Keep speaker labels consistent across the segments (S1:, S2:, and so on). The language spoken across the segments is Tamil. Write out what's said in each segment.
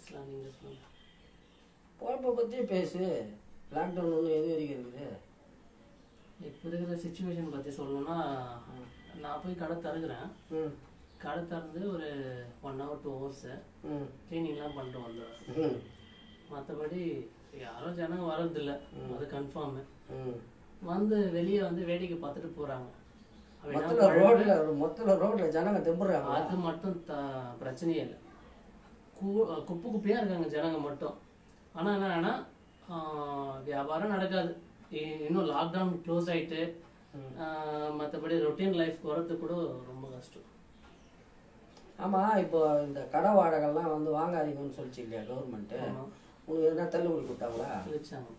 S1: பேசலாம் நீங்கள் சொல்லுங்கள்
S2: பொழப்பை பற்றி பேசு லாக்டவுன் ஒன்று எது வரைக்கும் இருக்குது
S1: இப்போ இருக்கிற சுச்சுவேஷன் பற்றி சொல்லணும்னா நான் போய் கடை திறக்கிறேன்
S2: ம்
S1: கடை திறந்து ஒரு ஒன் ஹவர் டூ ஹவர்ஸு
S2: ம்
S1: க்ளீனிங்லாம் பண்ணிட்டு வந்துடுறேன்
S2: ம்
S1: மற்றபடி யாரும் ஜனங்க வர்றதில்ல அது கன்ஃபார்மு
S2: ம்
S1: வந்து வெளியே வந்து வேடிக்கை பார்த்துட்டு போகிறாங்க
S2: மொத்தத்தில் ரோட்டில் மொத்தத்தில் ரோட்டில் ஜனங்க தெம்புறாங்க
S1: அது மட்டும் த பிரச்சனையே இல்லை கூ குப்பு குப்பையாக இருக்காங்க ஜனங்க மட்டும் ஆனால் என்னன்னா வியாபாரம் நடக்காது இ- இன்னும் லாக்டவுன் க்ளோஸ் ஆயிட்டு மற்றபடி ரொட்டீன் லைஃப் வரது கூட ரொம்ப கஷ்டம்
S2: ஆமாம் இப்போ இந்த கடை வாடகைலாம் வந்து வாங்காதீங்கன்னு சொல்லிச்சு இல்லையா கவர்மெண்ட்டு
S1: ஆமா.
S2: உங்களுக்கு எதனா தள்ளுபடி கொடுத்தாங்களா
S1: இழிச்சாங்க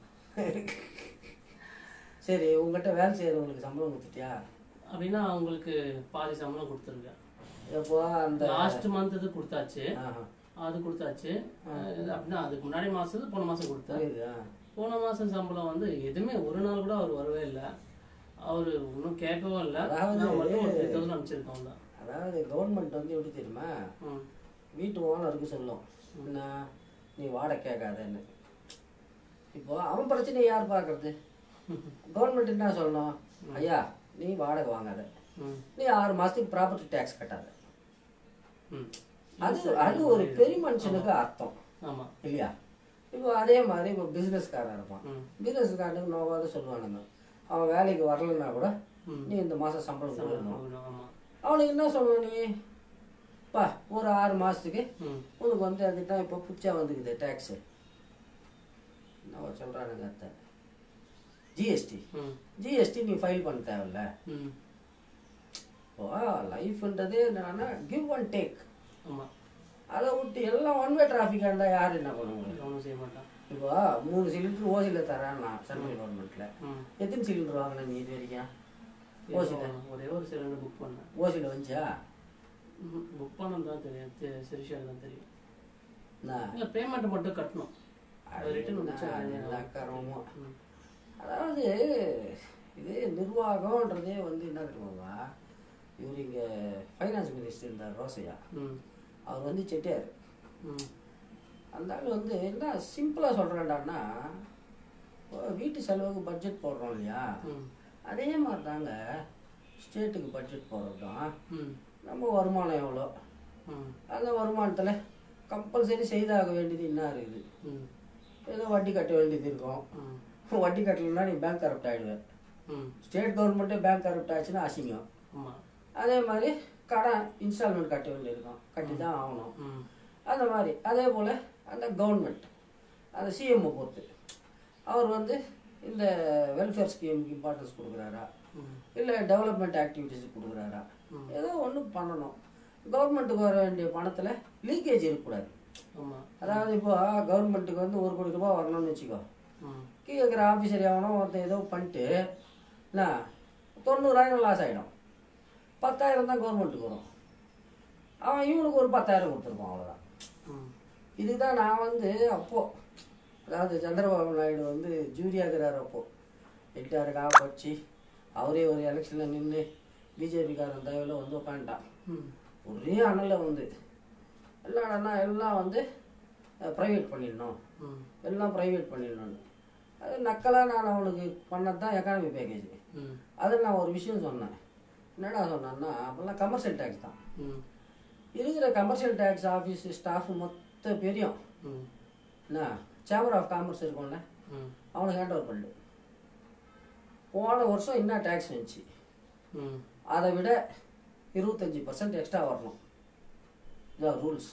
S2: சரி உங்ககிட்ட வேலை செய்கிறவங்களுக்கு சம்பளம் கொடுத்துட்டியா
S1: அப்படின்னா அவங்களுக்கு பாதி சம்பளம் கொடுத்துருக்கேன்
S2: எப்போ அந்த
S1: லாஸ்ட் மந்த் இது கொடுத்தாச்சு
S2: ஆஹா
S1: அது கொடுத்தாச்சு இது அப்படின்னா அதுக்கு முன்னாடி மாசம் போன மாசம் கொடுத்தேன்
S2: புரியுது ஆ.
S1: போன மாசம் சம்பளம் வந்து எதுவுமே ஒரு நாள் கூட அவர் வரவே இல்லை அவர் இன்னும் கேட்கவும் இல்லை
S2: அதாவது-
S1: நான் மட்டும் ஒரு த்ரீ தௌசண்ட் அனுப்பிச்சிருக்கோம் தான்
S2: அதாவது கவர்மெண்ட் வந்து எப்படி தெரியுமா
S1: ம்
S2: வீட்டு ஓனருக்கு சொல்லும் என்ன நீ வாடகை கேட்காதன்னு இப்போ அவன் பிரச்சனையை யார் பார்க்கறது கவர்மெண்ட் என்ன சொல்லணும் ஐயா நீ வாடகை வாங்காத
S1: ம்
S2: நீ ஆறு மாசத்துக்கு ப்ராப்பர்ட்டி டேக்ஸ் கட்டாத
S1: ம்
S2: அது அது ஒரு பெரிய மனுஷனுக்கு அர்த்தம்
S1: ஆமா
S2: இல்லையா இப்போ அதே மாதிரி இப்போ பிஸ்னஸ்காரன் இருப்பான்
S1: ம்
S2: பிஸ்னஸ்காரனுக்கு நோவாத சொல்லுவானுங்க அவன் வேலைக்கு வரலன்னா கூட
S1: ம்.
S2: நீ இந்த மாதம் சம்பளம் கொடுக்கணும்
S1: ஆமா, ஆமா
S2: அவனுக்கு என்ன சொல்லணும் நீ பா ஒரு ஆறு மாதத்துக்கு
S1: ம்
S2: உனக்கு வந்து அதுதான் இப்போ புச்சா வந்துக்குது டேக்ஸு என்ன சொல்கிறானுங்க அத்தை ஜிஎஸ்டி
S1: ம்
S2: ஜிஎஸ்டி நீ ஃபைல் பண்ண தேவையில்ல
S1: ம்
S2: இப்போ லைஃப்ன்றதே என்னன்னா கிவ் அண்ட் டேக்
S1: ஆமா
S2: அதை விட்டு எல்லாம் ஒன் வே டிராஃபிக்காக இருந்தால் யார் என்ன பண்ண முடியும்
S1: ஒன்றும் செய்ய மாட்டான்
S2: இப்போ மூணு சிலிண்டர் ஓசியில் தரேன் நான் சென்ட்ரல் கவர்மெண்ட்டில்
S1: ம்
S2: எத்தனை சிலிண்டர் வாங்கின நீ இது வரைக்கும் ஓசியில்
S1: ஏதோ ஒரே ஒரு சிலிண்டர் புக் பண்ணேன்
S2: ஓசியில் வந்துச்சா
S1: புக் பண்ணது தான் தெரியும் தெ- சிரிஷால் தான் தெரியும்
S2: என்ன
S1: இல்லை பேமெண்ட் மட்டும் கட்டணும் அது ரிட்டர்ன் வந்துச்சா
S2: எல்லா கர்மமும்
S1: ம்
S2: அதாவது இது நிர்வாகம்ன்றதே வந்து என்ன தெரியுமாவா இவர் இங்கே ஃபைனான்ஸ் மினிஸ்டர் இருந்தார் ரோசையா
S1: ம்
S2: அவர் வந்து செட்டியார்
S1: ம்
S2: அந்த ஆள் வந்து என்ன சிம்பிளாக சொல்கிறேன்டான்னா வீட்டு செலவுக்கு பட்ஜெட் போடுறோம் இல்லையா
S1: ம்
S2: அதே மாதிரி தாங்க ஸ்டேட்டுக்கு பட்ஜெட் போடுறதும்
S1: ம்
S2: நம்ம வருமானம் எவ்வளோ
S1: ம்
S2: அந்த வருமானத்தில் கம்பல்சரி செய்தாக வேண்டியது என்ன இருக்குது
S1: ம்
S2: ஏதோ வட்டி கட்ட வேண்டியது இருக்கும்
S1: ம்
S2: வட்டி கட்டலைன்னா நீ பேங்க் கரப்ட் ஆகிடுவேன்
S1: ம்
S2: ஸ்டேட் கவர்மெண்ட்டே பேங்க் கரப்ட் ஆச்சுன்னா அசிங்கம்
S1: ஆமாம்
S2: அதே மாதிரி கடன் இன்ஸ்டால்மெண்ட் கட்ட வேண்டியிருக்கும் கட்டி தான் ஆகணும்
S1: ம்
S2: அந்த மாதிரி அதே போல் அந்த கவர்மெண்ட் அந்த சிஎம்ஐ பொறுத்து அவர் வந்து இந்த வெல்ஃபேர் ஸ்கீமுக்கு இம்பார்ட்டன்ஸ் கொடுக்குறாரா
S1: ம்
S2: இல்லை டெவலப்மெண்ட் ஆக்டிவிட்டீஸ் கொடுக்குறாரா
S1: ம்.
S2: ஏதோ ஒன்று பண்ணணும் கவர்மெண்ட்டுக்கு வர வேண்டிய பணத்தில் லீக்கேஜ் இருக்கக்கூடாது
S1: ஆமாம்
S2: அதாவது இப்போ கவர்மெண்ட்டுக்கு வந்து ஒரு கோடி ரூபாய் வரணும்னு வச்சுக்கோ
S1: ம்
S2: கீழே இருக்கிற ஆஃபீஸர் எவனோ ஒருத்தன் ஏதோ பண்ணிட்டு என்ன தொண்ணூறாயிரம் லாஸ் ஆகிடும் பத்தாயிரம் தான் கவர்மெண்ட்டுக்கு வரும் அவன் இவனுக்கு ஒரு பத்தாயிரம் கொடுத்துருப்பான் அவ்வளோதான்
S1: ம்
S2: இதுதான் நான் வந்து அப்போது அதாவது சந்திரபாபு நாயுடு வந்து ஜூரியாகிறார் அப்போது எட்டாறு காப்படிச்சு அவரே ஒரு எலெக்ஷனில் நின்று பிஜேபிக்காரன் தயவில் வந்து உட்காந்துட்டான்
S1: ம்
S2: ஒரே அனலில் வந்து எல்லாடனா எல்லாம் வந்து ப்ரைவேட் பண்ணிடணும்
S1: ம்
S2: எல்லாம் ப்ரைவேட் பண்ணிடணும்னு அது நக்கலாக நான் அவனுக்கு பண்ணது தான் எக்கானமி பேக்கேஜ்
S1: ம்
S2: அதில் நான் ஒரு விஷயம் சொன்னேன் என்னடா சொன்னேன்னா அப்போல்லாம் கமர்ஷியல் டேக்ஸ் தான்
S1: ம்
S2: இருக்கிற கமர்ஷியல் டேக்ஸ் ஆஃபீஸ் ஸ்டாஃப் மொத்த பெரியும்
S1: ம்
S2: என்ன சேம்பர் ஆஃப் காமர்ஸ் இருக்கும்ல
S1: ம்
S2: அவனுக்கு ஹேண்ட் ஓவர் பண்ணு போன வருஷம் என்ன டேக்ஸ் வந்துச்சு
S1: ம்
S2: அதை விட இருபத்தஞ்சி பர்சன்ட் எக்ஸ்ட்ரா வரணும் இதான் ரூல்ஸ்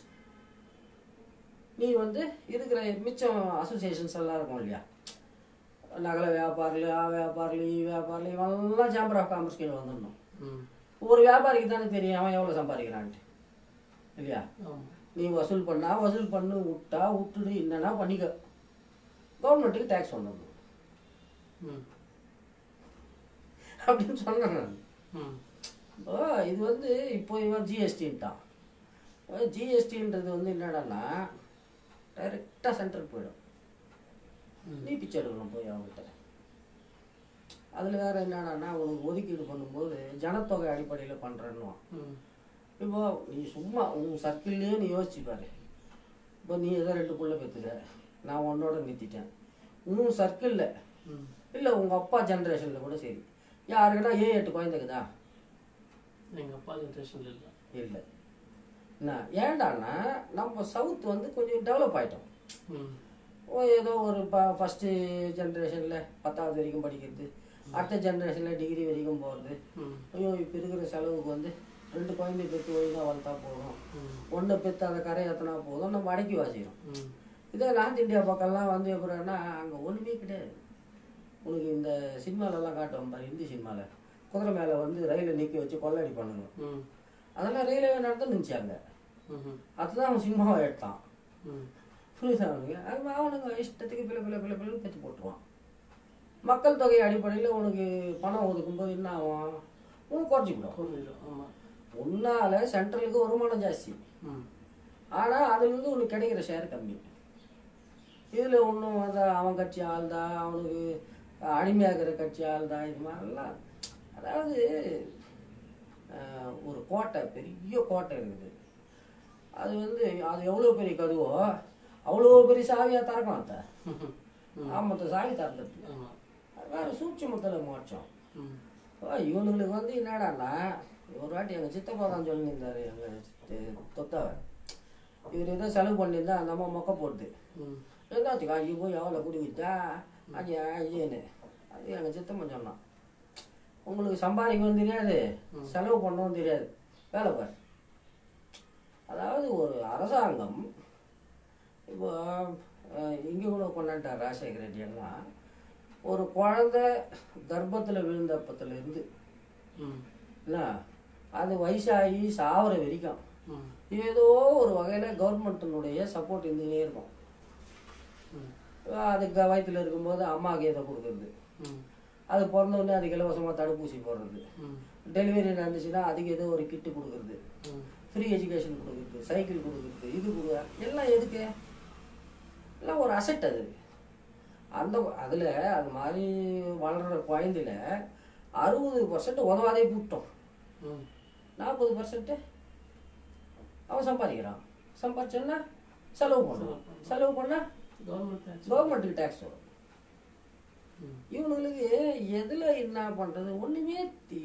S2: நீ வந்து இருக்கிற மிச்சம் அசோசியேஷன்ஸ் எல்லாம் இருக்கும் இல்லையா நகல வியாபாரில் ஆ வியாபாரில் ஈ வியாபாரில் இவெல்லாம் சேம்பர் ஆஃப் காமர்ஸ் கீழே வந்துடணும்
S1: ம்
S2: ஒரு வியாபாரிக்கு தானே தெரியும் அவன் எவ்வளோ சம்பாதிக்கிறான்ட்டு இல்லையா
S1: ஆமாம்
S2: நீ வசூல் பண்ணா வசூல் பண்ணு விட்டா விட்டுடு என்னன்னா பண்ணிக்க கவர்மெண்ட்டுக்கு டேக்ஸ் வந்துடணும்
S1: ம்
S2: அப்படின்னு சொன்னேன் நான்
S1: ம்
S2: இப்போ இது வந்து இப்போ இவன் ஜிஎஸ்டின்ட்டான் ஜிஎஸ்டின்றது வந்து என்னடான்னா டைரெக்டாக சென்டருக்கு போயிடும்
S1: ம்.
S2: நீ பிச்சை எடுக்கணும் போய் அவங்ககிட்ட அதில் வேற என்னடான்னா உனக்கு ஒதுக்கீடு பண்ணும்போது ஜனத்தொகை அடிப்படையில் பண்ணுறேன்னுவான்
S1: ம்
S2: இப்போ நீ சும்மா உன் சர்க்கிள்லேயே நீ யோசிச்சு பாரு இப்போ நீ ஏதோ ரெண்டு புள்ள பெற்றுக்க நான் உன்னோட நிறுத்திட்டேன் உன் சர்க்கிளில்
S1: ம்
S2: இல்லை உங்கள் அப்பா ஜென்ரேஷனில் கூட சரி யாருக்குன்னா ஏ எட்டு குழந்தைக்குதா
S1: எங்க அப்பா ஜென்ரேஷன்ல இல்லை
S2: இல்லை என்ன ஏண்டான்னா நம்ம சவுத் வந்து கொஞ்சம் டெவலப் ஆயிட்டோம்
S1: ம்
S2: ஓ ஏதோ ஒரு ப ஃபஸ்ட்டு ஜென்ரேஷனில் பத்தாவது வரைக்கும் படிக்கிறது அடுத்த ஜென்ரேஷனில் டிகிரி வரைக்கும் போகிறது
S1: ம்
S2: ஐயோ இப்போ இருக்கிற செலவுக்கு வந்து ரெண்டு குழந்தை பெற்று ஒழுங்காக வளர்த்தா போதும்
S1: ம்
S2: ஒன்றை பெற்று அதை கரை ஏற்றினா போதும் நம்ம அடக்கி வாசிக்கிறோம்
S1: ம்
S2: இதே நார்த் இந்தியா பக்கம்லாம் வந்து எப்படின்னா அங்கே ஒன்றுமே கிடையாது உனக்கு இந்த சினிமாலெல்லாம் காட்டுவோம் பாரு ஹிந்தி சினிமாவில் குதிரை மேலே வந்து ரயிலை நிற்க வச்சு கொள்ளடி பண்ணுங்க
S1: ம்
S2: அதெல்லாம் ரயில்வே நடந்து நினச்சி அங்கே
S1: ம்
S2: அதுதான் அவன் சினிமாவை எடுத்தான்
S1: ம்
S2: புரியுதா அவனுங்க அது அவனுங்க இஷ்டத்துக்கு பிள்ளை பிள்ளை பிள்ளை பிள்ளை பெற்று போட்டுருவான் மக்கள் தொகை அடிப்படையில் உனக்கு பணம் ஒதுக்கும்போது என்ன ஆகும் உனக்கு குறைச்சிக்கிடும்
S1: குறைஞ்சிடும் ஆமா
S2: உன்னால சென்ட்ரலுக்கு வருமானம் ஜாஸ்தி
S1: ம்
S2: ஆனால் அதுலேருந்து உனக்கு கிடைக்கிற ஷேர் கம்மி இதில் ஒன்றும் வந்து அவன் கட்சி ஆள்தா அவனுக்கு அடிமையாகிற கட்சி ஆள்தா இது மாதிரிலாம் அதாவது அஹ், ஒரு கோட்டை பெரிய கோட்டை இருக்குது அது வந்து அது எவ்வளோ பெரிய கதுவோ அவ்வளோ பெரிய சாவியாக திறக்கும் அத்தை
S1: ம்
S2: ஆமத்த சாவி திறந்துட்டு
S1: ஆமா
S2: அது வேறு சூட்சமத்தில் மோட்சம்
S1: ம்
S2: ஓ, இவனுங்களுக்கு வந்து என்னடான்னா ஒரு வாட்டி எங்கள் சித்தப்பா தான் சொல்லியிருந்தாரு எங்கள் தொத்தாவை இவர் ஏதோ செலவு பண்ணியிருந்தா அந்த அம்மா மொக்க போடுது
S1: ம்
S2: என்னாச்சுக்கா அங்கே போய் எவ்வளோ குடிக்கிட்டா ஐயா ஐயேன்னு அது எங்கள் சித்தம்மா சொன்னான் உங்களுக்கு சம்பாதிக்கவும் தெரியாது செலவு பண்ணவும் தெரியாது வேலை பாரு அதாவது ஒரு அரசாங்கம் இப்போ இங்கே கூட கொண்டாண்டார் ராஜசேகர ரெட்டி எல்லாம் ஒரு குழந்தை கர்ப்பத்தில் விழுந்தப்பத்துலேருந்து
S1: ம்
S2: என்ன அது வயசாகி சாவர வரைக்கும்
S1: ம்
S2: ஏதோ ஒரு வகையில் கவர்மெண்ட்டினுடைய சப்போர்ட் இருந்துகிட்டே இருக்கும்
S1: ம்
S2: அதுக்கு வயித்துல இருக்கும்போது அம்மாவுக்கு ஏதோ கொடுக்குறது
S1: ம்
S2: அது பிறந்த உடனே அதுக்கு இலவசமாக தடுப்பூசி போடுறது
S1: ம்
S2: டெலிவரி நடந்துச்சுன்னா அதுக்கு ஏதோ ஒரு கிட்டு கொடுக்குறது
S1: ம்
S2: ஃப்ரீ எஜுகேஷன் கொடுக்குறது சைக்கிள் கொடுக்குறது இது கொடுக்குற எல்லாம் எதுக்கு எல்லாம் ஒரு அசெட் அது அந்த அதில் அது மாதிரி வளர்கிற குழந்தையில அறுபது பர்சன்ட் உதவாதே கூட்டம்
S1: ம்
S2: நாற்பது பர்சன்ட்டு அவன் சம்பாதிக்கிறான் சம்பாதிச்சோன்னா செலவு பண்ணுவான் செலவு பண்ணால்
S1: கவர்மெண்ட் டேக்ஸ்
S2: கவர்மெண்ட்டுக்கு டேக்ஸ் வரும்
S1: ம்
S2: இவனுங்களுக்கு எதில் என்ன பண்ணுறது ஒன்றுமே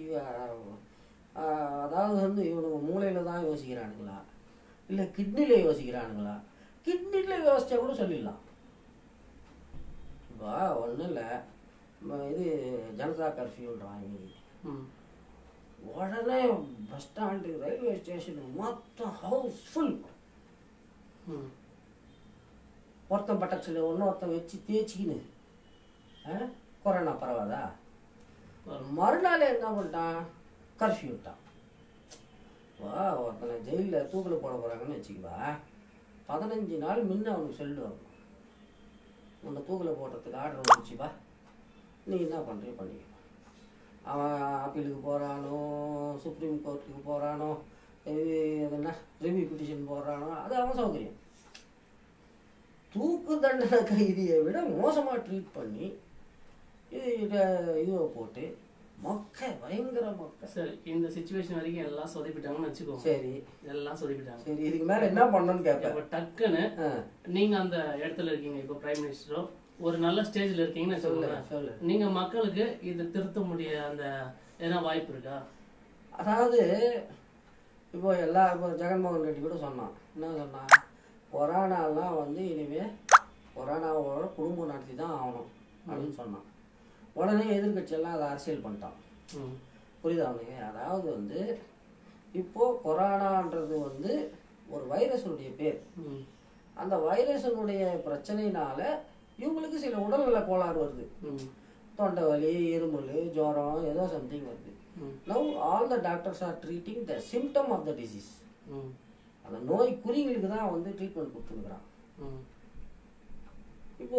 S2: அதாவது வந்து இவனுக்கு மூளையில் தான் யோசிக்கிறானுங்களா இல்லை கிட்னியில் யோசிக்கிறானுங்களா கிட்னியில் யோசிச்சா கூட சொல்லிடலாம் இப்போ ஒன்றும் இல்லை இது ஜனதா கர்ஃப்யூன்றான் இன்னைக்கு
S1: ம்
S2: உடனே பஸ் ஸ்டாண்டு ரயில்வே ஸ்டேஷன் மொத்தம் ஹவுஸ்ஃபுல்
S1: ம்
S2: ஒருத்தன் பட்டக்ஸில் ஒன்றொருத்தன் வச்சு தேய்ச்சிக்கின்னு ஆ? கொரோனா பரவாதா
S1: வரும்.
S2: மறுநாள் என்ன பண்ணிட்டான் கர்ஃப்யூ விட்டான் வா ஒருத்தனை ஜெயிலில் தூக்கில் போட போகிறாங்கன்னு வச்சுக்குவா பதினஞ்சு நாள் முன்ன அவனுக்கு சொல்லுவாங்க உன்னை தூக்கில் போடுறதுக்கு ஆர்டர் வந்துச்சுப்பா நீ என்ன பண்ணுறியோ பண்ணிக்க அவன் அப்பீலுக்கு போகிறானோ சுப்ரீம் கோர்ட்டுக்கு போகிறானோ இது எதுனா ரிவ்யூ பிட்டிஷன் போடுறானோ அது அவன் சௌகரியம் தூக்கு தண்டனை கைதியை விட மோசமாக ட்ரீட் பண்ணி இது இத- இதுவை போட்டு மொக்க பயங்கர மொக்க
S1: சரி இந்த சுச்சுவேஷன் வரைக்கும் எல்லாம் சொதப்பிட்டாங்கன்னு வச்சுக்கோங்க
S2: சரி
S1: எல்லாம் சொதப்பிட்டாங்க
S2: சரி இதுக்கு மேலே என்ன பண்ணணும்னு கேட்பேன்
S1: இப்போ டக்குன்னு
S2: ஆ
S1: நீங்க அந்த இடத்துல இருக்கீங்க இப்போ பிரைம் மினிஸ்டரோ ஒரு நல்ல ஸ்டேஜ்ல இருக்கீங்கன்னு
S2: சொல்லு
S1: சொல்லுங்க
S2: சொல்லு
S1: நீங்க மக்களுக்கு இது திருத்த முடிய அந்த எதனா வாய்ப்பு இருக்கா
S2: அதாவது இப்போ எல்லா இப்போ ஜெகன்மோகன் ரெட்டி கூட சொன்னான் என்ன சொன்னான் கொரோனாலாம் வந்து இனிமே கொரோனாவோட குடும்பம் நடத்தி தான் ஆகணும் அப்படின்னு சொன்னான் உடனே எதிர்க்கட்சியெல்லாம் அதை அரசியல் பண்ணிட்டான்
S1: ம்
S2: புரியுதா அவனுக்கு அதாவது வந்து இப்போ கொரோனான்றது வந்து ஒரு வைரஸுடைய பேர்
S1: ம்
S2: அந்த வைரஸினுடைய பிரச்சனையினால இவங்களுக்கு சில உடல்நல கோளாறு வருது
S1: ம்
S2: தொண்டை வலி இருமல் ஜுரம் ஏதோ சம்திங் வருது
S1: ம்
S2: now all the doctors are treating the symptom of the disease
S1: ம்
S2: அந்த நோய் குறிங்களுக்கு தான் வந்து ட்ரீட்மெண்ட் கொடுத்துருக்குறான்
S1: ம்
S2: இப்போ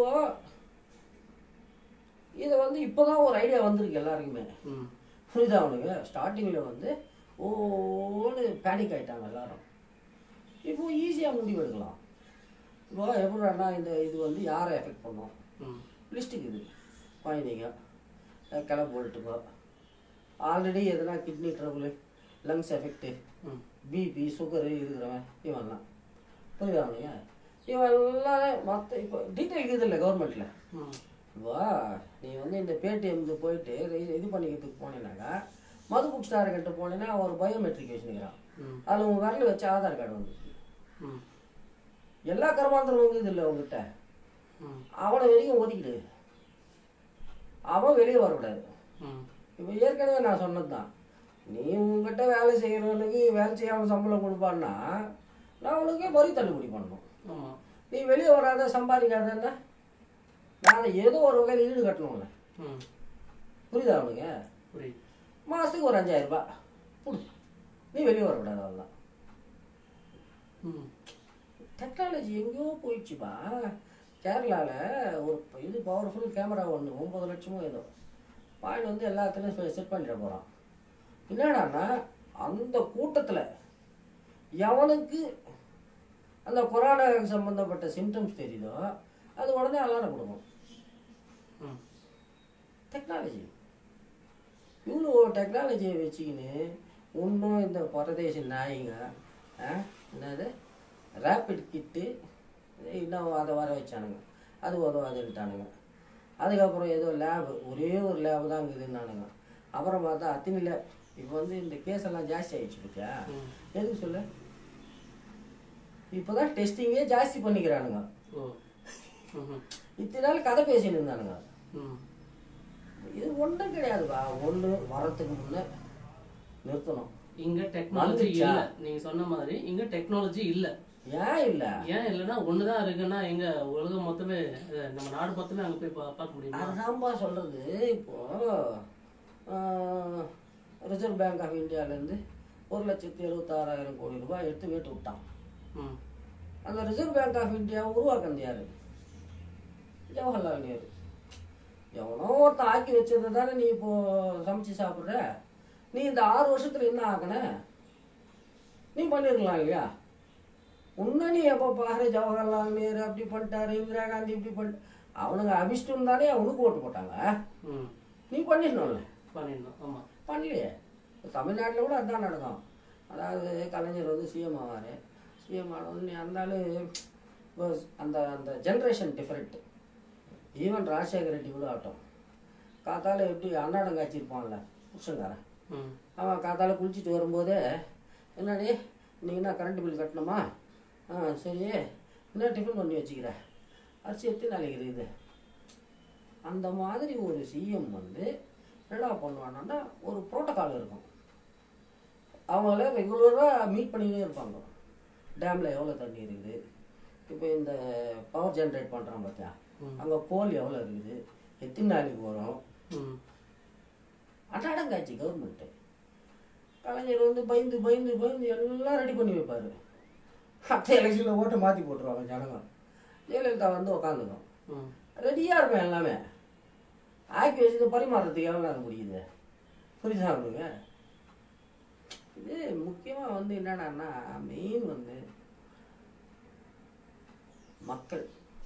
S2: இதை வந்து இப்போதான் ஒரு ஐடியா வந்திருக்கு எல்லாருக்குமே
S1: ம்
S2: புரியுதா அவனுக்கு ஸ்டார்டிங்கில் வந்து ஓன்னு பேனிக் ஆயிட்டாங்க எல்லாரும் இப்போ ஈஸியாக முடிவு எடுக்கலாம் இப்போ எப்படின்னா இந்த இது வந்து யாரை எஃபெக்ட் பண்ணும்
S1: ம்
S2: லிஸ்ட்டுக்கு இது குழந்தைங்க அஹ் கிளை போல்ட்டுங்க ஆல்ரெடி எதனா கிட்னி ட்ரபுள் லங்ஸ் எஃபெக்ட்டு
S1: ம்
S2: பிபி சுகரு இருக்கிறவன் இவன்லாம் புரியுதா அவனுங்க இவன் எல்லாம் மற்ற இப்போ டீட்டெயில் இருக்குது இல்லை கவர்மெண்ட்டில்
S1: ம்
S2: வா நீ வந்து இந்த பேடிஎம்க்கு போயிட்டு இது இது பண்ணிக்கிறதுக்கு போனீங்கன்னாக்கா மது புக் ஸ்டார்கிட்ட போனீங்கன்னா ஒரு பயோமெட்ரிக் வச்சுருக்கிறான்
S1: ம்
S2: அதில் உங்கள் விரல் வச்சு ஆதார் கார்டு வந்து
S1: ம்
S2: எல்லா கர்மாந்திரம் இருக்குது இல்லை உங்ககிட்ட
S1: ம்
S2: அவனை வரைக்கும் ஒதுக்கிடு அவன் வெளியே வரக்கூடாது
S1: ம்
S2: இப்போ ஏற்கனவே நான் சொன்னது தான் நீ உங்ககிட்ட வேலை செய்கிறவனுக்கு வேலை செய்யாமல் சம்பளம் கொடுப்பான்னா நான் உனக்கு வரி தள்ளுபடி பண்ணணும்
S1: ஆமாம்
S2: நீ வெளியே வராத சம்பாதிக்காதன்னா நான் ஏதோ ஒரு வகையில் ஈடு கட்டணும்ல
S1: ம்
S2: புரியுதா அவனுக்கு
S1: புரியுது
S2: மாதத்துக்கு ஒரு அஞ்சாயிரம் ரூபாய் கொடு நீ வெளியே வரக்கூடாது அவ்வளோதான்
S1: ம்
S2: டெக்னாலஜி எங்கேயோ போயிடுச்சுப்பா கேரளாவில் ஒரு இது பவர்ஃபுல் கேமரா ஒன்று ஒம்பது லட்சமோ ஏதோ பாயிண்ட் வந்து எல்லாத்துலேயும் செட் பண்ணிட போகிறான் என்னடான்னா அந்த கூட்டத்தில் எவனுக்கு அந்த கொரோனா சம்மந்தப்பட்ட சிம்டம்ஸ் தெரியுதோ அது உடனே அலாரம் கொடுக்கும்
S1: ம்
S2: டெக்னாலஜி இவ்வளோ டெக்னாலஜியை வச்சுக்கின்னு இன்னும் இந்த பரதேசி நாய்ங்க ஆ, என்னது ரேபிட் கிட்டு இன்னும் அதை வர வச்சானுங்க அது உதவாதுன்ட்டானுங்க அதுக்கப்புறம் ஏதோ லேபு ஒரே ஒரு லேபு தான் இருக்குதுன்னானுங்க அப்புறம் பார்த்தா அத்தனை லேப் இப்போ வந்து இந்த கேஸ் எல்லாம் ஜாஸ்தி ஆயிடுச்சு பத்தியா
S1: ம்
S2: எதுக்கு சொல்லு இப்போதான் டெஸ்டிங்கே ஜாஸ்தி பண்ணிக்கிறானுங்க
S1: ஓ ம்
S2: இத்தனை நாள் கதை பேசின்னு இருந்தானுங்க
S1: ம்
S2: இது ஒன்றும் கிடையாதுப்பா ஒன்று வரத்துக்கு முன்னே நிறுத்தணும்
S1: இங்க டெக்னாலஜி
S2: வந்துச்சா?
S1: இல்ல நீங்க சொன்ன மாதிரி இங்க டெக்னாலஜி இல்ல
S2: ஏன் இல்லை
S1: ஏன் இல்லைன்னா ஒண்ணுதான் இருக்குன்னா எங்க உலகம் மொத்தமே அஹ், நம்ம நாடு மொத்தமே அங்க போய் பா- பார்க்க முடியுமா
S2: அதுதான்ப்பா சொல்கிறது இப்போ ரிசர்வ் பேங்க் ஆஃப் இந்தியாவிலேருந்து ஒரு லட்சத்தி எழுபத்தாறாயிரம் கோடி ரூபாய் எடுத்து வேட்டு விட்டான்
S1: ம்
S2: அந்த ரிசர்வ் பேங்க் ஆஃப் இந்தியாவை உருவாக்குனது யாரு ஜவஹர்லால் நேரு எவனோ ஒருத்தன் ஆக்கி வச்சதை தானே நீ இப்போ சமைச்சு சாப்பிட்ற நீ இந்த ஆறு வருஷத்துல என்ன ஆக்கின நீ பண்ணிருக்கலாம் இல்லையா உன்ன நீ எப்போ பாரு ஜவஹர்லால் நேரு அப்படி பண்ணிட்டாரு இந்திரா காந்தி இப்படி பண்ணிட்டு அவனுங்க அபிஷ்டம் தானே உனக்கு ஓட்டு போட்டாங்க
S1: ம்
S2: நீ பண்ணிடணும்ல
S1: பண்ணிடணும் ஆமா
S2: பண்ணலையே தமிழ்நாட்டில் கூட அதான் நடக்கும் அதாவது கலைஞர் வந்து சிஎம் ஆவார் சிஎம் ஆனோடனே அந்த ஆளு இப்போ அந்த அந்த generation different even Rajasekhara Reddy கூட ஆகட்டும் காத்தால எப்படி அன்னாடம் காய்ச்சிருப்பான்ல புருஷங்காரன்
S1: ம்
S2: அவன் காத்தால குளிச்சுட்டு வரும்போதே என்னடி நீ என்ன கரண்ட் பில் கட்டணுமா ஆ சரி என்ன டிஃபன் பண்ணி வச்சுக்கிற அரிசி எத்தனை நாளைக்கு இருக்குது அந்த மாதிரி ஒரு சிஎம் வந்து என்னடா பண்ணுவாங்கன்னா ஒரு ப்ரோட்டோகால் இருக்கும் அவங்கள ரெகுலராக மீட் பண்ணிக்கிட்டே இருப்பாங்க டேமில் எவ்வளோ தண்ணி இருக்குது இப்போ இந்த பவர் ஜென்ரேட் பண்ணுறான் பார்த்தியா
S1: ம்.
S2: அங்கே கோல் எவ்வளோ இருக்குது எத்தனை நாளைக்கு வரும்
S1: ம்
S2: அன்றாடம் காட்சி கவர்மெண்ட்டு கலைஞர் வந்து பயந்து பயந்து பயந்து எல்லாம் ரெடி பண்ணி வைப்பாரு அடுத்த எலெக்ஷனில் ஓட்டை மாற்றி போட்டுருவாங்க ஜனங்க ஜெயலலிதா வந்து உக்காந்துக்கும்
S1: ம்
S2: ரெடியாக இருக்கும் எல்லாமே ஆக்கி வச்சது பரிமாறுறதுக்கு எவ்வளோ நேரம் முடியுது புரியுதா உங்களுக்கு இது முக்கியமாக வந்து என்னடான்னா மெயின் வந்து மக்கள்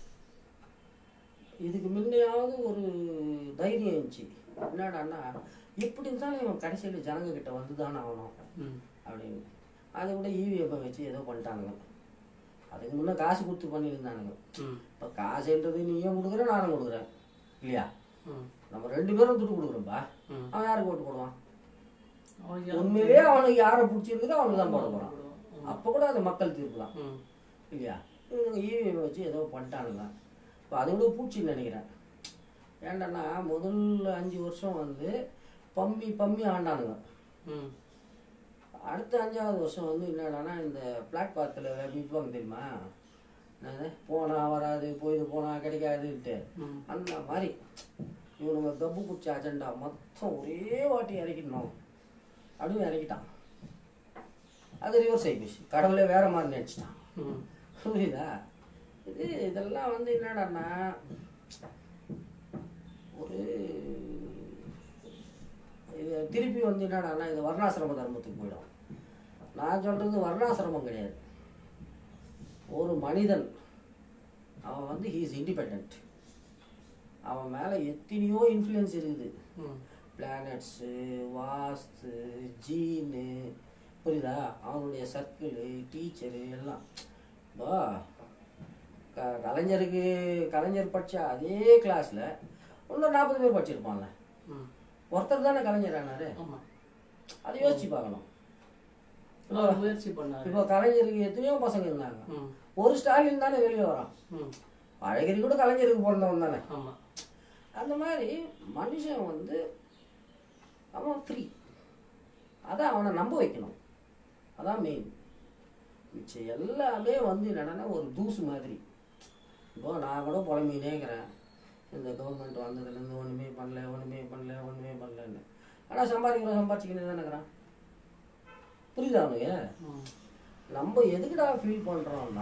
S2: இதுக்கு முன்னையாவது ஒரு தைரியம் இருந்துச்சு என்னடான்னா எப்படி இருந்தாலும் இவன் கடைசியில் ஜனங்க கிட்ட வந்து தானே ஆகணும்
S1: ம்
S2: அப்படின்னு அதை விட இவிஎம் வச்சு ஏதோ பண்ணிட்டானுங்க அதுக்கு முன்னே காசு கொடுத்து பண்ணியிருந்தானுங்க
S1: ம்
S2: இப்போ காசுன்றது நீயும் கொடுக்குற நானும் கொடுக்குறேன் இல்லையா
S1: ம்
S2: நம்ம ரெண்டு பேரும் துட்டு கொடுக்குறோம்ப்பா
S1: ம்
S2: அவன் யாருக்கு ஓட்டு போடுவான்
S1: அவனுக்கு
S2: உண்மையிலேயே அவனுக்கு யாரை பிடிச்சிருக்குதோ அவனுக்கு தான் போட போகிறான்
S1: ம்.
S2: அப்போ கூட அது மக்கள் தீர்ப்பு தான்
S1: ம்
S2: இல்லையா இவனுங்க இவிஎம் வச்சு ஏதோ பண்ணிட்டானுங்க இப்போ அதை விட பூச்சின்னு நினைக்கிறேன் ஏன்டன்னா முதல் அஞ்சு வருஷம் வந்து பம்மி பம்மி ஆண்டானுங்க
S1: ம்
S2: அடுத்த அஞ்சாவது வருஷம் வந்து என்னடான்னா இந்த பிளாட் பாத்தில் விற்பாங்க தெரியுமா என்னது போனா வராது போயிது போனா கிடைக்காதுன்ட்டு
S1: ம்
S2: அந்த மாதிரி இவனுங்க கப்பு குடிச்ச அஜெண்டா மொத்தம் ஒரே வாட்டி இறக்கிடணும் அப்படின்னு இறக்கிட்டான் அது ரிவர்ஸ் ஆகிப்போச்சு கடவுளே வேற மாதிரி நினச்சிட்டான்
S1: ம்
S2: புரியுதா இது இதெல்லாம் வந்து என்னடான்னா ஒரு இது திருப்பி வந்து என்னடான்னா இது வர்ணாசிரம தர்மத்துக்கு போயிடும் நான் சொல்றது வர்ணாசிரமம் கிடையாது ஒரு மனிதன் அவன் வந்து ஹீஸ் இண்டிபெண்ட் அவன் மேலே எத்தனையோ இன்ஃப்ளூயன்ஸ் இருக்குது
S1: ம்
S2: பிளானட்ஸு வாஸ்து ஜீனு புரியுதா அவனுடைய சர்க்கிளு டீச்சரு எல்லாம் பா க கலைஞருக்கு கலைஞர் படிச்ச அதே கிளாஸில் இன்னும் நாற்பது பேர் படிச்சிருப்பாங்க
S1: ம்
S2: ஒருத்தர் தானே கலைஞர் ஆனாரு
S1: ஆமாம்
S2: அதை யோசிச்சு பார்க்கணும்
S1: அவர் முயற்சி பண்ணாரு
S2: இப்போ கலைஞருக்கு எத்தனையோ பசங்க இருந்தாங்க
S1: ம்
S2: ஒரு ஸ்டாலின் தானே வெளியே வரான்
S1: ம்
S2: அழகிரி கூட கலைஞருக்கு பிறந்தவன் தானே
S1: ஆமாம்
S2: அந்த மாதிரி மனுஷன் வந்து அவன் ஃப்ரீ அதான் அவனை நம்ப வைக்கணும் அதான் மெயின் மிச்சம் எல்லாமே வந்து என்னன்னா ஒரு தூசு மாதிரி இப்போ நான் கூட புலம்பினேங்கிறேன் இந்த கவர்மெண்ட் வந்ததுலேருந்து ஒன்றுமே பண்ணல ஒன்றுமே பண்ணல ஒன்றுமே பண்ணலன்னு ஆனால் சம்பாதிக்கிறோம் சம்பாதிச்சுக்கினே தானே இருக்கிறான் புரியுதா அவனுக்கு
S1: ம்
S2: நம்ம எதுக்குடா ஃபீல் பண்ணுறோம்னா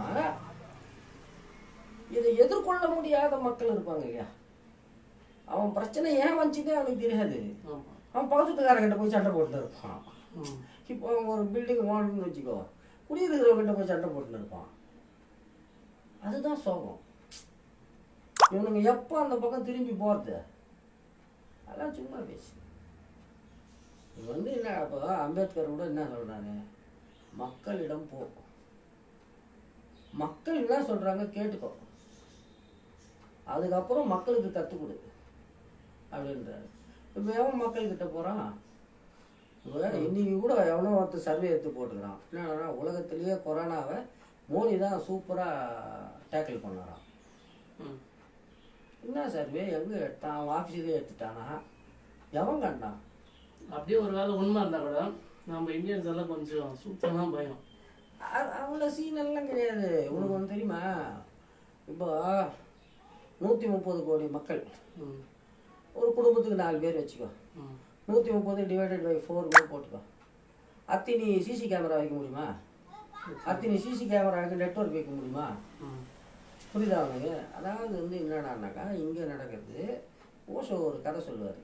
S2: இதை எதிர்கொள்ள முடியாத மக்கள் இருப்பாங்க இல்லையா அவன் பிரச்சனை ஏன் வந்துச்சுன்னே அவனுக்கு தெரியாது
S1: ஆமாம்
S2: அவன் பக்கத்துக்காரங்கிட்ட போய் சண்டை போட்டுட்டு இருப்பான்
S1: ம்
S2: இப்போ அவன் ஒரு பில்டிங் ஓடணும்னு வச்சுக்கோ குடியிருக்கிறவங்கிட்ட போய் சண்டை போட்டுன்னு இருப்பான் அதுதான் சோகம் இவனுங்க எப்போ அந்த பக்கம் திரும்பி போகிறது அதெல்லாம் சும்மா பேசு இது வந்து என்ன அப்போ அம்பேத்கர் கூட என்ன சொல்றாரு மக்களிடம் போ மக்கள் என்ன சொல்றாங்க கேட்டுக்கோ அதுக்கப்புறம் மக்களுக்கு கற்றுக் கொடு அப்படின்றாரு இப்போ எவன் மக்கள்கிட்ட போகிறான் இப்போ இன்னைக்கு கூட எவனோ ஒருத்தர் சர்வே எடுத்து போட்டுக்கிறான் என்னன்னா உலகத்திலேயே கொரோனாவை மோடி தான் சூப்பராக டேக்கிள் பண்ணாராம்
S1: ம்
S2: என்ன சர்வே எங்கே எடுத்தான் அவன் ஆஃபீஸிலே எடுத்துட்டானா எவன் கண்டான்
S1: அப்படியே ஒரு வேளை உண்மை இருந்தா கூட நம்ம இந்தியன்ஸ் எல்லாம் கொஞ்சம் சுத்தமா பயம்
S2: அ- அவ்வளோ சீன் எல்லாம் கிடையாது உனக்கு ஒன்று தெரியுமா இப்போ நூற்றி முப்பது கோடி மக்கள்
S1: ம்
S2: ஒரு குடும்பத்துக்கு நாலு பேர் வச்சுக்கோ
S1: ம்
S2: நூற்றி முப்பது டிவைடட் பை ஃபோர் கூட போட்டுக்கோ அத்தினி சிசி கேமரா வைக்க முடியுமா அத்தினி சிசி கேமராவுக்கு நெட்வொர்க் வைக்க முடியுமா
S1: ம்
S2: புரியுதா அவனுக்கு அதாவது வந்து என்னடான்னாக்கா இங்கே நடக்கிறது ஓஷோ ஒரு கதை சொல்லுவார்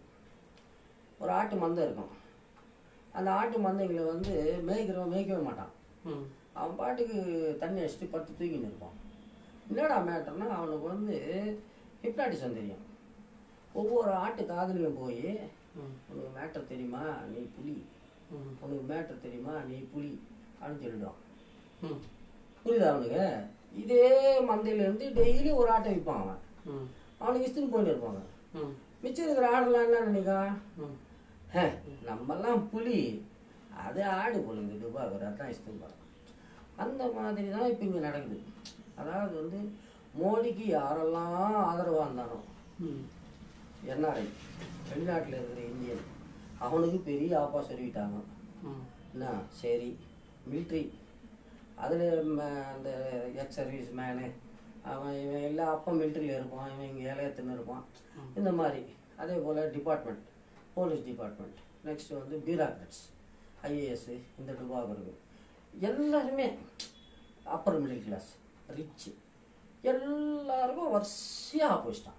S2: ஒரு ஆட்டு மந்தை இருக்கும் அந்த ஆட்டு மந்தைங்களை வந்து மேய்க்கிறவன் மேய்க்கவே மாட்டான்
S1: ம்
S2: அவன் பாட்டுக்கு தண்ணி அடிச்சுட்டு படுத்து தூக்கின்னு இருப்பான் என்னடா மேட்டர்னா அவனுக்கு வந்து ஹிப்னாட்டிசம் தெரியும் ஒவ்வொரு ஆட்டு காதலையும் போய்
S1: ம்
S2: உனக்கு மேட்டர் தெரியுமா நீ புலி
S1: ம்
S2: உனக்கு மேட்டர் தெரியுமா நீ புலி அப்படின்னு சொல்லிடுவான்
S1: ம்
S2: புரியுதா அவனுக்கு இதே மந்தையிலேருந்து டெய்லி ஒரு ஆட்டை விற்பான் அவன்
S1: ம்
S2: அவனுக்கு இஸ்திரி போயிட்டு இருப்பாங்க
S1: ம்
S2: மிச்சம் இருக்கிற ஆடெல்லாம் என்ன நினைக்கா
S1: ம்
S2: ஹே, நம்மெல்லாம் புலி அது ஆடு பொழுது துபாகர் அதான் இஸ்திரி அந்த மாதிரி தான் இப்போ இங்கே நடக்குது அதாவது வந்து மோடிக்கு யாரெல்லாம் ஆதரவாக இருந்தானோ
S1: ம்
S2: என்ஆர்ஐ வெளிநாட்டில் இருக்கிற இந்தியன் அவனுக்கு பெரிய ஆப்பா சொல்லிட்டாங்க
S1: ம்
S2: என்ன சரி மிலிட்ரி அதில் அந்த எக்ஸ் சர்வீஸ் மேனு அவன் இவன் எல்லாம் அப்போ மிலிட்ரியில் இருப்பான் இவன் இங்கே ஏழையத்துன்னு இருப்பான் இந்த மாதிரி அதே போல் டிபார்ட்மெண்ட் போலீஸ் டிபார்ட்மெண்ட் நெக்ஸ்ட் வந்து பியூராக்ரட்ஸ் ஐஏஎஸ் இந்த டிபார்ட்மெண்ட் எல்லாருமே அப்பர் மிடில் கிளாஸ் ரிச்சு எல்லாருக்கும் வரிசையாக ஆப்போசிட்டான்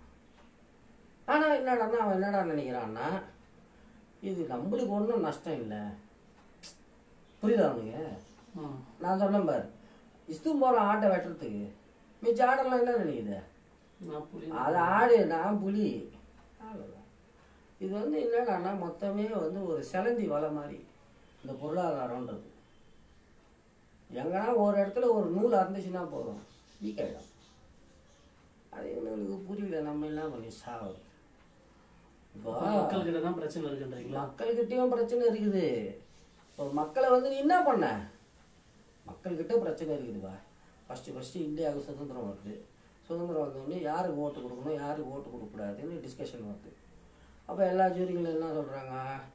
S2: ஆனால் என்னடான்னா அவன் என்னடா நினைக்கிறான்னா இது நம்மளுக்கு ஒன்றும் நஷ்டம் இல்லை புரியுதா அவனுங்க
S1: ம்
S2: நான் சொன்னேன் பாரு இஸ்தும் போகிற ஆட்டை வெட்டுறதுக்கு மிச்ச ஆடெல்லாம் என்ன நினைக்குது
S1: நான் புலி
S2: அது ஆடு நான் புலி அவ்வளவுதான். இது வந்து என்னடான்னா மொத்தமே வந்து ஒரு சிலந்தி வலை மாதிரி இந்த பொருளாதாரம்ன்றது எங்கன்னா ஒரு இடத்துல ஒரு நூல் அறந்துச்சுன்னா போதும் வீக்காயிடும் அது இவனுங்களுக்கு புரியல நம்ம என்ன பண்ணி சாவது இப்போ
S1: மக்கள்கிட்ட தான் பிரச்சனை இருக்குன்றீங்களா
S2: மக்கள்கிட்டயும் பிரச்சனை இருக்குது இப்போ மக்களை வந்து நீ என்ன பண்ண மக்கள்கிட்ட பிரச்சனை இருக்குதுப்பா ஃபஸ்ட்டு ஃபஸ்ட்டு இந்தியாவுக்கு சுதந்திரம் வருது சுதந்திரம் வந்தோடனே யாருக்கு ஓட்டு கொடுக்கணும் யாருக்கு ஓட்டு கொடுக்கக்கூடாதுன்னு டிஸ்கஷன் வருது அப்போ எல்லா ஜூரிகளும் என்ன சொல்கிறாங்க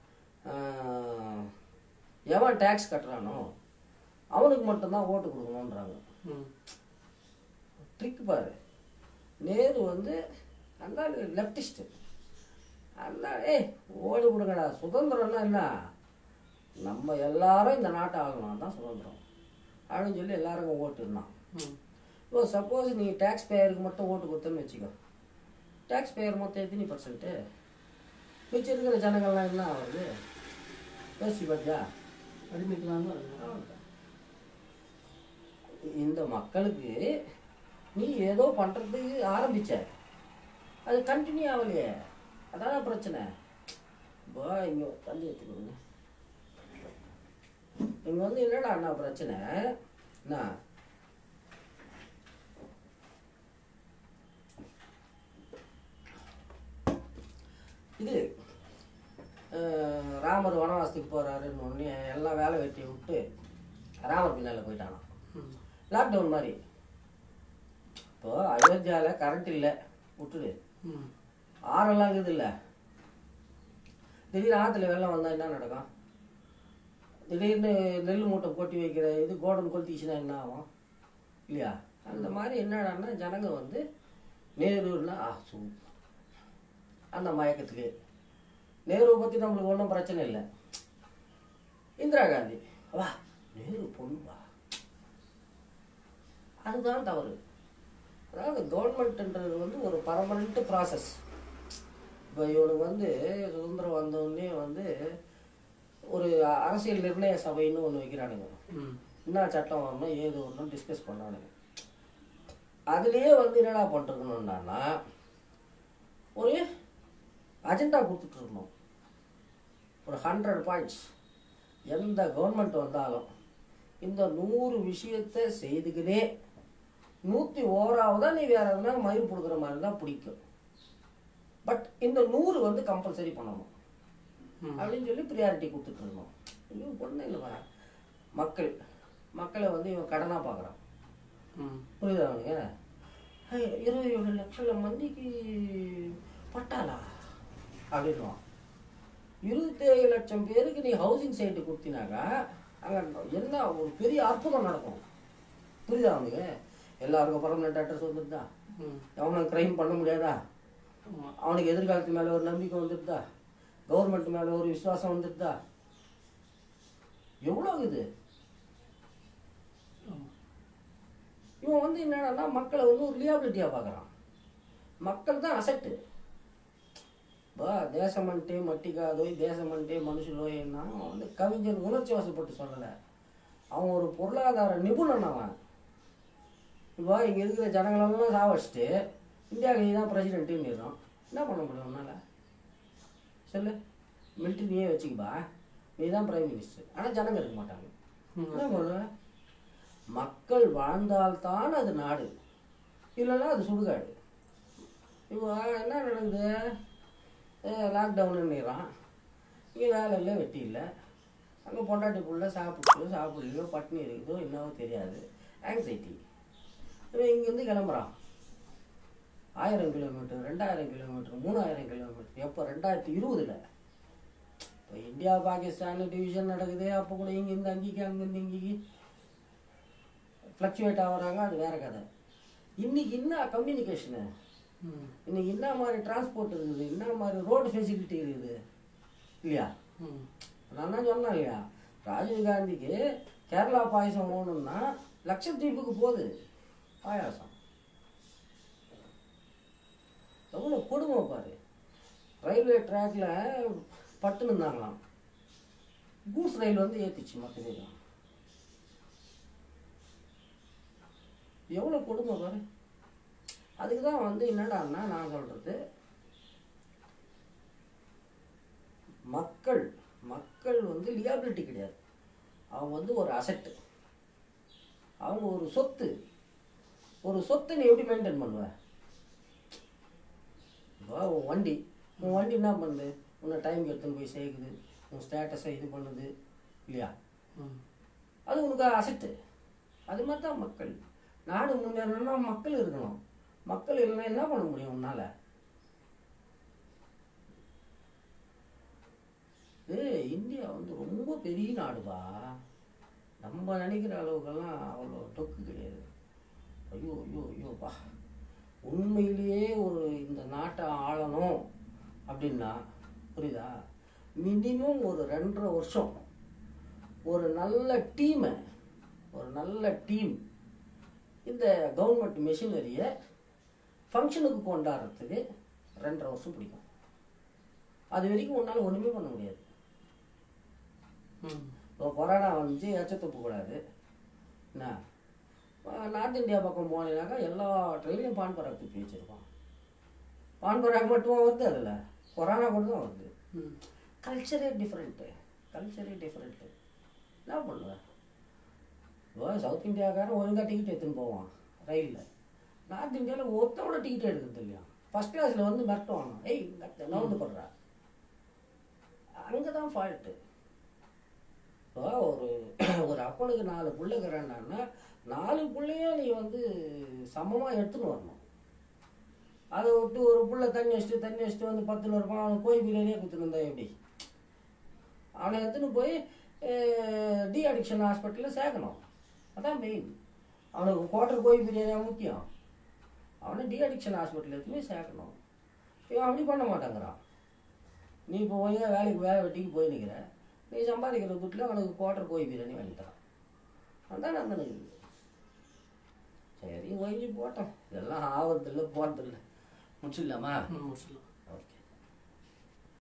S2: எவன் டேக்ஸ் கட்டுறானோ அவனுக்கு மட்டும்தான் ஓட்டு கொடுக்கணுன்றாங்க
S1: ம்
S2: ட்ரிக் பாரு நேரு வந்து அந்த லெஃப்டிஸ்ட்டு அந்த ஏய் ஓடி கொடுங்கடா சுதந்திரம்னா என்ன நம்ம எல்லாரும் இந்த நாட்டை ஆகணும் தான் சுதந்திரம் அப்படின்னு சொல்லி எல்லாருக்கும் ஓட்டு இருந்தான்
S1: ம்
S2: இப்போ சப்போஸ் நீ டேக்ஸ் பேயருக்கு மட்டும் ஓட்டு கொடுத்தேன்னு வச்சுக்கோ டேக்ஸ் பேயர் மொத்தம் எத்தனை பர்சன்ட்டு மிச்சம் இருக்கிற ஜனங்கள்லாம் என்ன ஆகுது யோசிச்சு பார்த்தியா
S1: அடிமைக்கலாம் தான் இருக்கு
S2: அவ்வளவுதான். இந்த மக்களுக்கு நீ ஏதோ பண்றதுக்கு ஆரம்பிச்ச அது கண்டினியூ ஆகலையே அதான பிரச்சனை இப்போ இங்க தள்ளி எடுத்துக்கோங்க இங்க வந்து என்னடா அண்ணா பிரச்சனை என்ன இது அஹ், ராமர் வனவாசத்துக்கு போகிறாருன்னு ஒன்று எல்லாம் வேலை வெட்டி விட்டு ராமர் பின்னால் போயிட்டானாம்
S1: ம்
S2: லாக்டவுன் மாதிரி இப்போ அயோத்தியாவில் கரண்ட் இல்லை விட்டுடு
S1: ம்
S2: ஆறெல்லாம் இருக்குது இல்லை திடீர்னு ஆற்றுல வெள்ளம் வந்தால் என்ன நடக்கும் திடீர்னு நெல் மூட்டை கொட்டி வைக்கிற இது கோடன் கொளுத்திச்சுன்னா என்ன ஆகும் இல்லையா அந்த மாதிரி என்னடான்னா ஜனங்க வந்து நேருன்னா ஆ சூ அந்த மயக்கத்துக்கு நேருவை பற்றி நம்மளுக்கு ஒன்றும் பிரச்சனை இல்லை இந்திரா காந்தி வா நேரு பொண்ணு வா அதுதான் தவறு அதாவது கவர்மெண்ட்ன்றது வந்து ஒரு பர்மனண்ட் ப்ராசஸ் இப்போ இவனுக்கு வந்து சுதந்திரம் வந்தோடனே வந்து ஒரு அரசியல் நிர்ணய சபைன்னு ஒன்று வைக்கிறானுங்க
S1: ம்
S2: என்ன சட்டம் வரணும் ஏது வரணும் டிஸ்கஸ் பண்ணானுங்க அதுலேயே வந்து என்னடா பண்ணிருக்கணும்னா ஒரு அஜெண்டா கொடுத்துட்டு இருக்கணும் ஒரு ஹண்ட்ரட் பாயிண்ட்ஸ் எந்த கவர்மெண்ட் வந்தாலும் இந்த நூறு விஷயத்தை செய்துக்கினே நூற்றி ஓராவதா நீ வேற எதுனா மயிர் கொடுக்குற மாதிரி தான் பிடிக்கும் பட் இந்த நூறு வந்து கம்பல்சரி பண்ணணும்
S1: ம்.
S2: அப்படின்னு சொல்லி ப்ரியாரிட்டி கொடுத்துட்டு இருந்தோம் இவன் பொண்ணு இல்லை மக்கள் மக்களை வந்து இவன் கடனாக பார்க்குறான்
S1: ம்
S2: புரியுதா அவனுங்க ஐய், இருபது ஏழு லட்சம் மந்திக்கு பட்டாளா அப்படின்வான் இருபத்தேழு லட்சம் பேருக்கு நீ ஹவுசிங் சைட்டு கொடுத்தினாக்கா அங்கே என்ன ஒரு பெரிய அற்புதம் நடக்கும் புரியுதா அவனுக்கு எல்லாருக்கும் பர்மனெண்ட் அட்ரஸ் வந்துருதா
S1: ம்
S2: அவனுக்கு க்ரைம் பண்ண முடியாதா
S1: ஆமாம்
S2: அவனுக்கு எதிர்காலத்து மேலே ஒரு நம்பிக்கை வந்துடுதா கவர்மெண்ட் மேலே ஒரு விசுவாசம் வந்துடுதா எவ்வளோ இது
S1: ஆமாம்
S2: இவன் வந்து என்னடான்னா மக்களை வந்து ஒரு லியாபிலிட்டியாக பார்க்குறான் மக்கள் தான் அசட்டு இப்போ தேசமன்ட்டே மட்டி காதோய் தேசமன்ட்டே மனுஷலோய்னா அவன் வந்து கவிஞன் உணர்ச்சி வசப்பட்டு சொல்லலை அவன் ஒரு பொருளாதார நிபுணன் அவன் இப்போ இங்கே இருக்கிற ஜனங்களெல்லாம் சாவடிச்சிட்டு இந்தியாவுக்கு நீ தான் பிரசிடென்ட்டுன்னு என்ன பண்ண முடியும் உன்னால சொல்லு மிலிட்ரி நீயே வச்சுக்கப்பா நீ தான் பிரைம் மினிஸ்டர் ஆனால் ஜனங்க இருக்க மாட்டாங்க என்ன பண்ணுவ மக்கள் வாழ்ந்தால்தான் அது நாடு இல்லைன்னா அது சுடுகாடு இப்போ என்ன நடக்குது லாக்டவுனுன்னுறான் இங்கே வேலை இல்லை வெட்டி இல்லை அங்கே பொண்டாட்டி புள்ள சாப்பிட்டு சாப்பிடலையோ பட்னி இருக்குதோ என்னவோ தெரியாது ஆங்ஸைட்டி இவன் இங்கேருந்து கிளம்புறான் ஆயிரம் கிலோமீட்டர் ரெண்டாயிரம் கிலோமீட்டர் மூணாயிரம் கிலோமீட்டர் எப்போ ரெண்டாயிரத்தி இருபதுல இப்போ இந்தியா பாகிஸ்தான் டிவிஷன் நடக்குது அப்போ கூட இங்கேருந்து அங்கேக்கு அங்கேருந்து இங்கேக்கு ஃப்ளக்சுவேட் ஆகுறாங்க அது வேற கதை இன்னைக்கு என்ன கம்யூனிகேஷனு
S1: ம்
S2: இன்னைக்கு என்ன மாதிரி டிரான்ஸ்போர்ட் இருக்குது என்ன மாதிரி ரோடு ஃபெசிலிட்டி இருக்குது இல்லையா
S1: ம்
S2: நான் தான் சொன்னேன் இல்லையா ராஜீவ் காந்திக்கு கேரளா பாயசம் வேணும்னா லட்சத்தீவுக்கு போகுது பாயாசம் எவ்வளோ கொடுமை பாரு ரயில்வே ட்ராக்ல பட்டுன்னு இருந்தாங்களாம் கூஸ் ரயில் வந்து ஏற்றிச்சு மற்ற பேரும் எவ்வளோ கொடுமை பாரு அதுக்கு தான் வந்து என்னடான்னா நான் சொல்கிறது மக்கள் மக்கள் வந்து லியாபிலிட்டி கிடையாது அவங்க வந்து ஒரு அசட்டு அவங்க ஒரு சொத்து ஒரு சொத்தை நீ எப்படி மெயின்டைன் பண்ணுவ இப்போ உன் வண்டி உன் வண்டி என்ன பண்ணுது உன்னை டைம் எடுத்துன்னு போய் சேர்க்குது உன் ஸ்டேட்டஸை இது பண்ணுது இல்லையா
S1: ம்
S2: அது உனக்கு அசட்டு அது மாதிரி தான் மக்கள் நாடு முன்னேறணும்னா மக்கள் இருக்கணும் மக்கள் இல்லைன்னா என்ன பண்ண முடியும் உன்னால ஏய் இந்தியா வந்து ரொம்ப பெரிய நாடுபா நம்ம நினைக்கிற அளவுக்கெல்லாம் அவ்வளோ டொக்கு கிடையாது ஐயோ ஐயோ ஐயோப்பா உண்மையிலேயே ஒரு இந்த நாட்டை ஆளணும் அப்படின்னா புரியுதா மினிமம் ஒரு ரெண்டரை வருஷம் ஒரு நல்ல டீமை ஒரு நல்ல டீம் இந்த கவர்மெண்ட் மெஷினரியை ஃபங்க்ஷனுக்கு கொண்டாடுறதுக்கு ரெண்டரை வருஷம் பிடிக்கும் அது வரைக்கும் உன்னால் ஒன்றுமே பண்ண முடியாது
S1: ம்
S2: இப்போ கொரோனா வந்து எச்ச துப்பக்கூடாது என்ன நார்த் இந்தியா பக்கம் போனீங்கன்னாக்கா எல்லா ட்ரெயின்லையும் பான் பராக் துப்பி வச்சுருப்பான் பான் பராக் மட்டும் வருது அதில் கொரோனா கூட தான் வருது
S1: ம்
S2: கல்ச்சரே டிஃப்ரெண்ட்டு கல்ச்சரே டிஃப்ரெண்ட்டு என்ன பண்ணுவேன் இப்போ சவுத் இந்தியாக்காரன் ஒழுங்காக டிக்கெட் எடுத்துன்னு போவான் ரயிலில் நார்த் இந்தியாவில் ஒருத்தவங்கள டிக்கெட் எடுக்கிறது இல்லையா ஃபஸ்ட் கிளாஸில் வந்து மிரட்டுவாங்க ஏய் நவுந்து போடுறா அங்கே தான் ஃபால்ட்டு இப்போ ஒரு ஒரு அப்பனுக்கு நாலு பிள்ளைக்கிறேன்னா நாலு பிள்ளையும் நீ வந்து சமமாக எடுத்துன்னு வரணும் அதை விட்டு ஒரு புள்ள தண்ணி வச்சுட்டு தண்ணி வச்சுட்டு வந்து பத்தில் இருப்பான் அவனுக்கு கோழி பிரியாணியே கொடுத்துட்டு இருந்தா எப்படி அவனை எடுத்துன்னு போய் டி அடிக்ஷன் ஹாஸ்பிட்டலில் சேர்க்கணும் அதான் மெயின் அவனுக்கு குவார்டர் கோழி பிரியாணியாக முக்கியம் அவனை டி அடிக்ஷன் ஹாஸ்பிட்டல் எடுத்துன்னு போய் சேர்க்கணும் இவன் அப்படி பண்ண மாட்டேங்கிறான் நீ இப்போ போய் வேலைக்கு வேலை வெட்டிக்கு போய் நிற்கிற நீ சம்பாதிக்கிற துட்டில் அவனுக்கு குவார்டர் கோழி பிரியாணி வாங்கி தரான் அதான் நடந்துனுக்குது சரி ஒழிஞ்சு போட்டோம் இதெல்லாம் ஆவறதில்ல போகிறதில்ல முடிச்சிடலாமா
S1: ம், முடிச்சிடலாம்